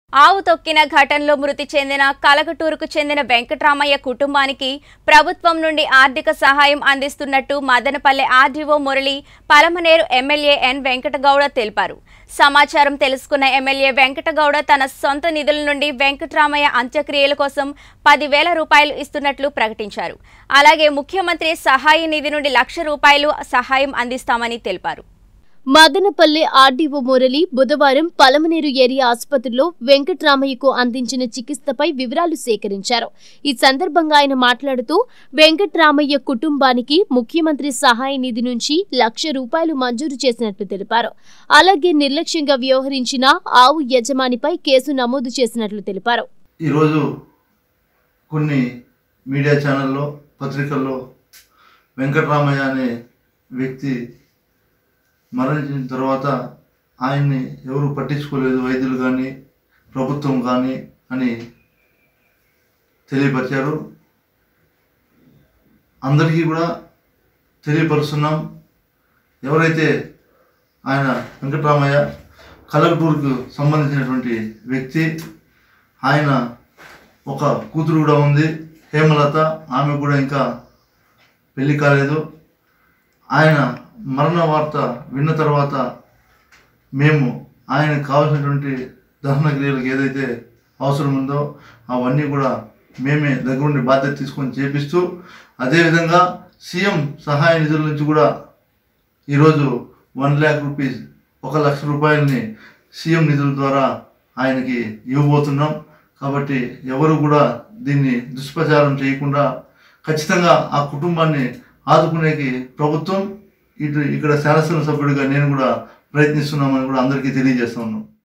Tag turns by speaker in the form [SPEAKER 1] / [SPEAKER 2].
[SPEAKER 1] ఆవు తొక్కిన ఘటనలో మృతి చెందిన కలగటూరుకు చెందిన వెంకట్రామయ్య కుటుంబానికి ప్రభుత్వం నుండి ఆర్థిక సహాయం అందిస్తున్నట్టు Madanapalle RDO Murali Palamaner MLA N Venkatagowda తెలిపారు సమాచారం తెలుసుకున్న ఎమ్మెల్యే వెంకటగౌడ తన సొంత నిధుల నుండి వెంకట్రామయ్య అంత్యక్రియల కోసం పదివేల రూపాయలు ఇస్తున్నట్లు ప్రకటించారు అలాగే ముఖ్యమంత్రి సహాయ నిధి నుండి లక్ష రూపాయలు సహాయం అందిస్తామని తెలిపారు
[SPEAKER 2] మదనపల్లె ఆర్డీఓ మురళి బుధవారం పలమనేరు ఏరియా ఆసుపత్రిలో వెంకట్రామయ్యకు అందించిన చికిత్సపై వివరాలు సేకరించారు ఈ సందర్భంగా ఆయన మాట్లాడుతూ వెంకట్రామయ్య కుటుంబానికి ముఖ్యమంత్రి సహాయ నిధి నుంచి లక్ష రూపాయలు మంజూరు చేసినట్లు తెలిపారు అలాగే నిర్లక్ష్యంగా వ్యవహరించిన ఆవు యజమానిపై కేసు నమోదు చేసినట్లు తెలిపారు
[SPEAKER 3] ఈరోజు కొన్ని మీడియా ఛానల్లో పత్రికల్లో వెంకటరామయ్య అనే వ్యక్తి మరణించిన తర్వాత ఆయన్ని ఎవరు పట్టించుకోలేదు వైద్యులు కానీ ప్రభుత్వం కానీ అని తెలియపరిచారు అందరికీ కూడా తెలియపరుస్తున్నాం ఎవరైతే ఆయన వెంకటరామయ్య కలగటూరుకు సంబంధించినటువంటి వ్యక్తి ఆయన ఒక కూతురు కూడా ఉంది హేమలత ఆమె కూడా ఇంకా పెళ్లి కాలేదు ఆయన మరణ వార్త విన్న తర్వాత మేము ఆయనకు కావాల్సినటువంటి దహన క్రియలకు ఏదైతే అవసరం ఉందో అవన్నీ కూడా మేమే దగ్గరుండి బాధ్యత తీసుకొని చేపిస్తూ అదేవిధంగా సీఎం సహాయ నిధుల నుంచి కూడా ఈరోజు వన్ ల్యాక్ రూపీస్ ఒక లక్ష రూపాయలని సీఎం నిధుల ద్వారా ఆయనకి ఇవ్వబోతున్నాం కాబట్టి ఎవరు కూడా దీన్ని దుష్ప్రచారం చేయకుండా ఖచ్చితంగా ఆ కుటుంబాన్ని ఆదుకునేకి ప్రభుత్వం ఇటు ఇక్కడ శాసనసభ్యుడిగా నేను కూడా ప్రయత్నిస్తున్నామని కూడా అందరికీ తెలియజేస్తా ఉన్నాం